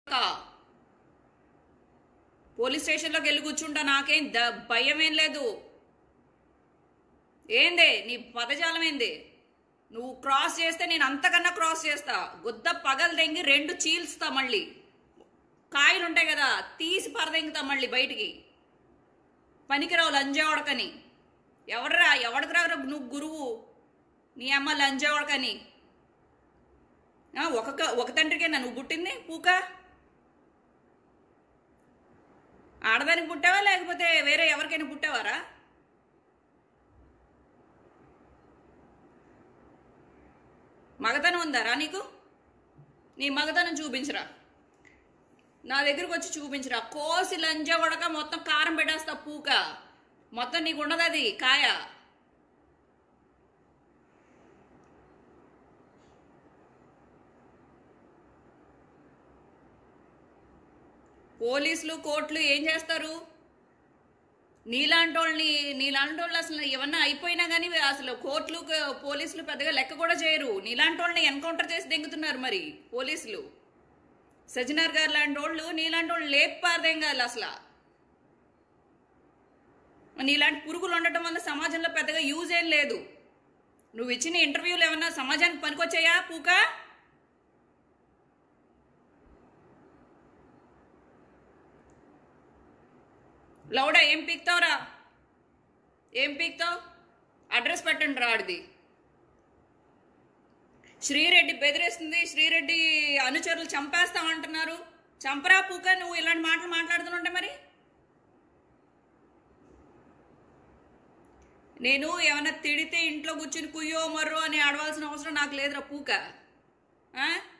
Police స్టేషన్లోకి వెళ్ళి కూర్చుంటా నాకేం ద భయం ఏం లేదు ఏందే నీ పదజాలం ఏంది నువ్వు క్రాస్ చేస్తే నేను అంతకన్నా క్రాస్ చేస్తా గుద్ద పగలు దెంగి రెండు చీల్స్తా మళ్ళీ కాయలు ఉంటాయి కదా తీసి పరదెంగుతా మళ్ళీ బయటికి పనికిరావు లంజావడకని ఎవడరా ఎవడికి రావురా నువ్వు గురువు నీ అమ్మ లంజావడకని ఆ, ఒక ఒక తండ్రికేనా నువ్వు పుట్టింది పూక ఆడదానికి పుట్టావా లేకపోతే వేరే ఎవరికైనా పుట్టావారా మగతనం ఉందారా నీకు నీ మగతనం చూపించరా నా దగ్గరకు వచ్చి చూపించరా కోసి లంజ కొడక మొత్తం కారం పెట్టేస్తా పూక మొత్తం నీకు ఉండదు అది కాయ పోలీసులు కోర్టులు ఏం చేస్తారు నీలాంటి వాళ్ళని నీలాంటి వాళ్ళు అసలు ఏమన్నా అయిపోయినా కానీ అసలు కోర్టులు క- పోలీసులు పెద్దగా లెక్క కూడా చేయరు నీలాంటి వాళ్ళని ఎన్కౌంటర్ చేసి దెంగుతున్నారు మరి పోలీసులు సజ్జనార్ గారు లాంటి వాళ్ళు నీలాంటి వాళ్ళు లేపారదేం కాదు అసలు నీలాంటి పురుగులు ఉండటం వల్ల సమాజంలో పెద్దగా యూజ్ ఏం లేదు నువ్వు ఇచ్చిన ఇంటర్వ్యూలు ఏమన్నా సమాజానికి పనికొచ్చాయా పూక లౌడా ఏం పీక్తావురా ఏం పీక్తావు అడ్రస్ పెట్టండి రాడిది శ్రీరెడ్డి బెదిరిస్తుంది శ్రీరెడ్డి అనుచరులు చంపేస్తామంటున్నారు చంపరా పూక నువ్వు ఇలాంటి మాటలు మాట్లాడుతుంటే మరి నేను ఏమైనా తిడితే ఇంట్లో కూర్చుని కుయ్యో మర్రో అని ఆడవలసిన అవసరం నాకు లేదురా పూక ఆ?